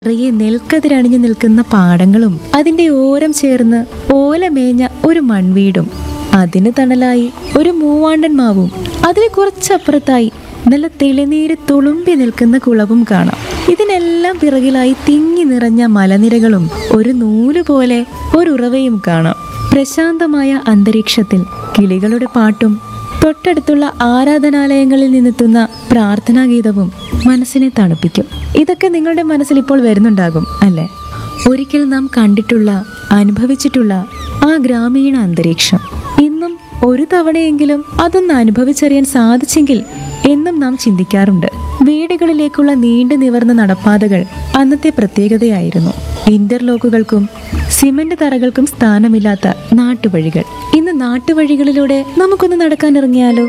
നിറയെ നെൽക്കതിരണിഞ്ഞു നിൽക്കുന്ന പാടങ്ങളും അതിന്റെ ഓരം ചേർന്ന് ഓല മേഞ്ഞ ഒരു മൺവീടും അതിന് തണലായി ഒരു മൂവാണ്ടൻ മാവും അതിന് കുറച്ചപ്പുറത്തായി നല്ല തെളിനീര് തുളുമ്പി നിൽക്കുന്ന കുളവും കാണാം ഇതിനെല്ലാം പിറകിലായി തിങ്ങി നിറഞ്ഞ മലനിരകളും ഒരു നൂല് പോലെ ഒരു ഉറവയും കാണാം പ്രശാന്തമായ അന്തരീക്ഷത്തിൽ കിളികളുടെ പാട്ടും തൊട്ടടുത്തുള്ള ആരാധനാലയങ്ങളിൽ നിന്നെത്തുന്ന പ്രാർത്ഥനാഗീതവും മനസ്സിനെ തണുപ്പിക്കും ഇതൊക്കെ നിങ്ങളുടെ മനസ്സിൽ ഇപ്പോൾ വരുന്നുണ്ടാകും അല്ലേ ഒരിക്കൽ നാം കണ്ടിട്ടുള്ള അനുഭവിച്ചിട്ടുള്ള ആ ഗ്രാമീണ അന്തരീക്ഷം ഇന്നും ഒരു തവണയെങ്കിലും അതൊന്ന് അനുഭവിച്ചറിയാൻ സാധിച്ചെങ്കിൽ എന്നും നാം ചിന്തിക്കാറുണ്ട് വീടുകളിലേക്കുള്ള നീണ്ടു നിവർന്ന നടപ്പാതകൾ അന്നത്തെ പ്രത്യേകതയായിരുന്നു ഇന്റർലോക്കുകൾക്കും സിമന്റ് തറകൾക്കും സ്ഥാനമില്ലാത്ത നാട്ടുവഴികൾ ഇന്ന് നാട്ടുവഴികളിലൂടെ നമുക്കൊന്ന് നടക്കാൻ ഇറങ്ങിയാലോ